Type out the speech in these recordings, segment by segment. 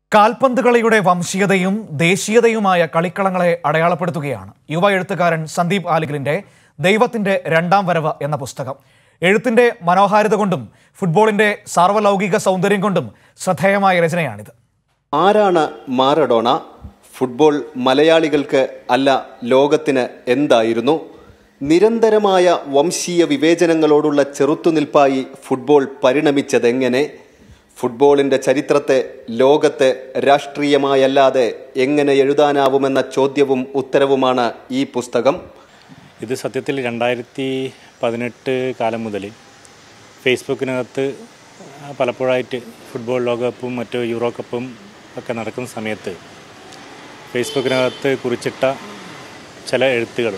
കാൽപന്ത് കളിയുടെ വംശീയതയും ദേശീയതയുമായ കളിക്കളങ്ങളെ അടയാളപ്പെടുത്തുകയാണ് യുവ എഴുത്തുകാരൻ സന്ദീപ് ആലിഗലിന്റെ ദൈവത്തിന്റെ രണ്ടാം വരവ് എന്ന പുസ്തകം എഴുത്തിന്റെ മനോഹാരിത കൊണ്ടും ഫുട്ബോളിന്റെ സാർവലൗകിക സൗന്ദര്യം കൊണ്ടും ശ്രദ്ധേയമായ രചനയാണിത് ആരാണ് മാറഡോണ ഫുട്ബോൾ മലയാളികൾക്ക് അല്ല ലോകത്തിന് എന്തായിരുന്നു നിരന്തരമായ വംശീയ വിവേചനങ്ങളോടുള്ള ചെറുത്തുനിൽപ്പായി ഫുട്ബോൾ പരിണമിച്ചതെങ്ങനെ ഫുട്ബോളിന്റെ ചരിത്രത്തെ ലോകത്തെ രാഷ്ട്രീയമായല്ലാതെ എങ്ങനെ എഴുതാനാവുമെന്ന ചോദ്യവും ഉത്തരവുമാണ് ഈ പുസ്തകം ഇത് സത്യത്തിൽ രണ്ടായിരത്തി പതിനെട്ട് കാലം മുതൽ ഫേസ്ബുക്കിനകത്ത് പലപ്പോഴായിട്ട് ഫുട്ബോൾ ലോകകപ്പും മറ്റു യൂറോ കപ്പും ഒക്കെ നടക്കുന്ന സമയത്ത് ഫേസ്ബുക്കിനകത്ത് കുറിച്ചിട്ട ചില എഴുത്തുകൾ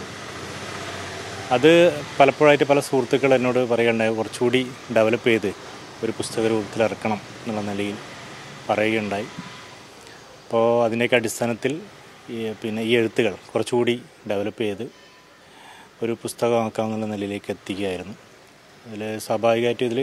അത് പലപ്പോഴായിട്ട് പല സുഹൃത്തുക്കൾ എന്നോട് പറയുകയുണ്ടായി കുറച്ചുകൂടി ഡെവലപ്പ് ചെയ്ത് ഒരു പുസ്തക രൂപത്തിൽ ഇറക്കണം എന്നുള്ള നിലയിൽ പറയുകയുണ്ടായി അപ്പോൾ അതിൻ്റെയൊക്കെ അടിസ്ഥാനത്തിൽ ഈ പിന്നെ ഈ എഴുത്തുകൾ കുറച്ചുകൂടി ഡെവലപ്പ് ചെയ്ത് ഒരു പുസ്തകമാക്കാമെന്നുള്ള നിലയിലേക്ക് എത്തിക്കുകയായിരുന്നു അതിൽ സ്വാഭാവികമായിട്ടും ഇതിൽ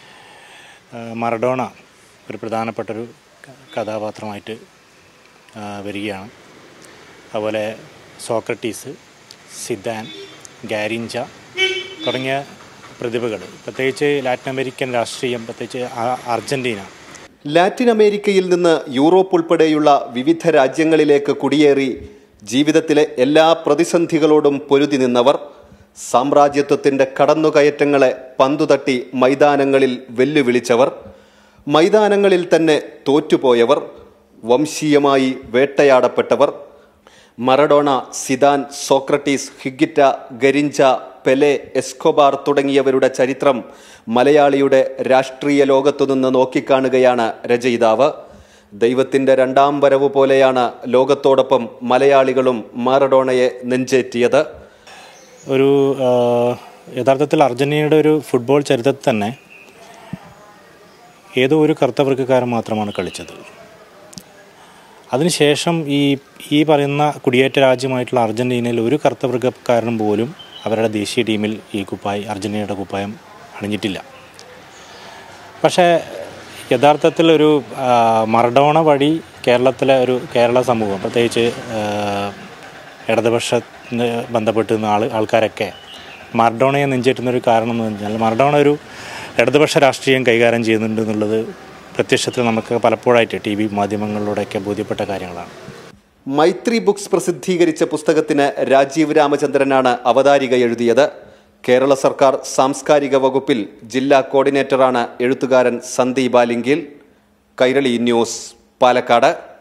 മറഡോണ ഒരു പ്രധാനപ്പെട്ടൊരു ക- കഥാപാത്രമായിട്ട് ആ, വരികയാണ് അതുപോലെ സോക്രട്ടീസ് സിദാൻ ഗാരിഞ്ച തുടങ്ങിയ പ്രതിഭകൾ പ്രത്യേകിച്ച് ലാറ്റിൻ അമേരിക്കൻ രാഷ്ട്രീയം പ്രത്യേകിച്ച് ആ- അർജൻറ്റീന ലാറ്റിൻ അമേരിക്കയിൽ നിന്ന് യൂറോപ്പ് ഉൾപ്പെടെയുള്ള വിവിധ രാജ്യങ്ങളിലേക്ക് കുടിയേറി ജീവിതത്തിലെ എല്ലാ പ്രതിസന്ധികളോടും പൊരുതി നിന്നവർ സാമ്രാജ്യത്വത്തിന്റെ കടന്നുകയറ്റങ്ങളെ പന്തുതട്ടി മൈതാനങ്ങളിൽ വെല്ലുവിളിച്ചവർ മൈതാനങ്ങളിൽ തന്നെ തോറ്റുപോയവർ വംശീയമായി വേട്ടയാടപ്പെട്ടവർ Maradona Zidane Socrates Higuita Garrincha Pele Escobar തുടങ്ങിയവരുടെ ചരിത്രം മലയാളിയുടെ രാഷ്ട്രീയ ലോകത്തുനിന്ന് നോക്കിക്കാണുകയാണ് രചയിതാവ് ദൈവത്തിന്റെ രണ്ടാം വരവ് പോലെയാണ് ലോകത്തോടൊപ്പം മലയാളികളും മാറഡോണയെ നെഞ്ചേറ്റിയത് ഒരു ആ, യഥാർത്ഥത്തിൽ അർജന്റീനയുടെ ഒരു ഫുട്ബോൾ ചരിത്രത്തിൽ തന്നെ ഏതോ ഒരു കറുത്തവർഗക്കാരൻ മാത്രമാണ് കളിച്ചത് അതിനുശേഷം ഈ ഈ പറയുന്ന കുടിയേറ്റ രാജ്യമായിട്ടുള്ള അർജന്റീനയിൽ ഒരു കറുത്തവർഗക്കാരനും പോലും അവരുടെ ദേശീയ ടീമിൽ ഈ കുപ്പായി അർജന്റീനയുടെ കുപ്പായം അണിഞ്ഞിട്ടില്ല പക്ഷേ യഥാർത്ഥത്തിൽ ഒരു ആ, മറഡോണ വഴി കേരളത്തിലെ ഒരു കേരള സമൂഹം പ്രത്യേകിച്ച് ആ, ഇടതുപക്ഷത്തിന് ബന്ധപ്പെട്ട് നിന്ന ആൾ ആൾക്കാരൊക്കെ മറഡോണയെ നെഞ്ചേറ്റുന്ന ഒരു കാരണം എന്ന് പറഞ്ഞാൽ മറഡോണ ഒരു ഇടതുപക്ഷ രാഷ്ട്രീയം കൈകാര്യം ചെയ്യുന്നുണ്ട് എന്നുള്ളത് പ്രത്യക്ഷത്തിൽ നമുക്ക് പലപ്പോഴായിട്ട് ടി വി മാധ്യമങ്ങളിലൂടെയൊക്കെ ബോധ്യപ്പെട്ട കാര്യങ്ങളാണ് മൈത്രി ബുക്സ് പ്രസിദ്ധീകരിച്ച പുസ്തകത്തിന് രാജീവ് രാമചന്ദ്രനാണ് അവതാരിക എഴുതിയത് കേരള സർക്കാർ സാംസ്കാരിക വകുപ്പിൽ ജില്ലാ കോർഡിനേറ്ററാണ് എഴുത്തുകാരൻ സന്ദീപ് ആലിങ്കിൽ കൈരളി ന്യൂസ് പാലക്കാട്